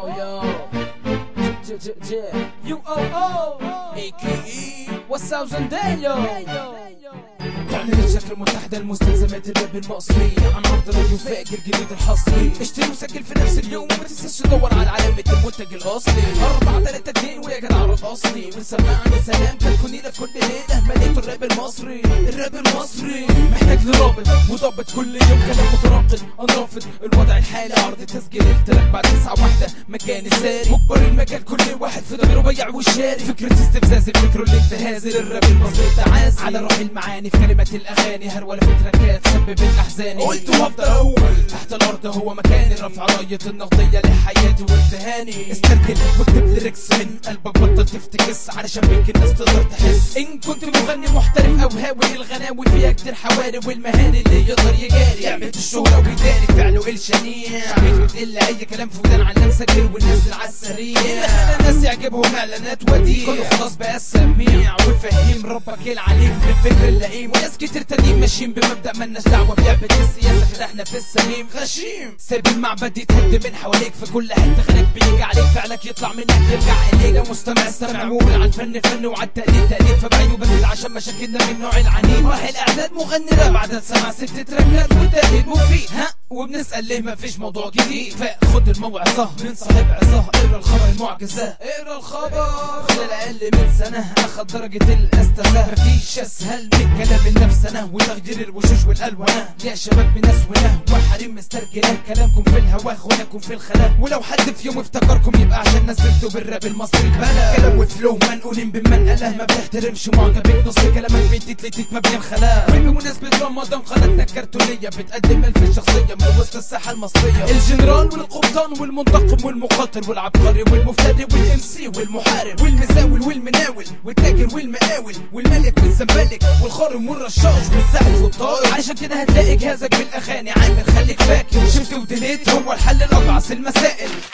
yo, yo. J J J U O O AKE What's up Zendayo تعلن الشركة المتحدة المستلزمات الراب المصري عن عرض راديو فاجر جديد الحصري اشتري وسجل في نفس اليوم وما تنساش تدور على علامة المنتج الأصلي أربعة تلاتة اتنين ويا جدع الأصلي وسمعني سلام تكون في كل ليلة مليته الراب المصري الراب المصري محتاج لرابط مضبط كل يوم كلام مترقد أنرافض الوضع الحالي عرض تسجيل التراك بعد ساعة واحدة مجاني ساري مجبر المجال كل واحد في ضميره بيع وشاري فكرة استفزاز الفكر الانتهاز للراب المصري تعاسي على روح المعاني في كلمات الأغاني هرولة في تراكات سبب الأحزان قلت وافضل أول تحت الأرض هو مكاني رفع راية النقدية لحياتي وامتهاني استرجل واكتب ليركس من قلبك بطل تفتكس علشان بيك الناس تقدر تحس إن كنت مغني محترف أو هاوي الغناوي فيها كتير حواري والمهاري اللي يقدر يجاري يعمل الشهرة ويداري فعله الشنيع بيفوت إلا أي كلام في ودان علام سجل والناس على السريع اللي خلى الناس يعجبهم إعلانات وديع كله خلاص بقى سميع وفهيم ربك العليم بالفكر اللئيم وناس كتير تانيين ماشيين بمبدأ مالناش دعوة بلعبة السياسة كده احنا في السليم غشيم سايب المعبد يتهد من حواليك في كل حتة غيرك بيجي عليك فعلك يطلع منك يرجع إليك لو مستمع استمع وقول على الفن فن وعلى التقليد تقليد فبعيده بس عشان مشاكلنا من نوع العنيد راح الإعداد مغني راب عدد سمع ست تراكات وتقليد مفيد ها وبنسأل ليه مفيش موضوع جديد فخد الموعظة من صاحب عظة اقرا الخبر المعجزة اقرا الخبر خلال أقل من سنة أخد درجة الاستاذة مفيش أسهل من كلام النفس أنا وتغيير الوشوش والألوان يا شباب من ونه وحريم مسترجلة كلامكم في الهوا غناكم في الخلاء ولو حد في يوم افتكركم يبقى عشان نزلتوا بالراب المصري البلا كلام وفلو منقولين بمنقلة ما بتحترمش معجبك نص كلامك بيتيت لتيت ما بين خلاء بمناسبة رمضان قناتنا الكرتونية بتقدم الف شخصية من وسط الساحة المصرية الجنرال والقبطان والمنتقم والمقاتل والعبقري والمفتري والامسي والمحارب والمزاول والمناول والتاجر والمقاول والملك والزمالك والخارم والرشاش والساحل والطائر علشان كده هتلاقي جهازك بالاغاني عامل خليك فاكر شفت ودليت هو الحل لاضعف المسائل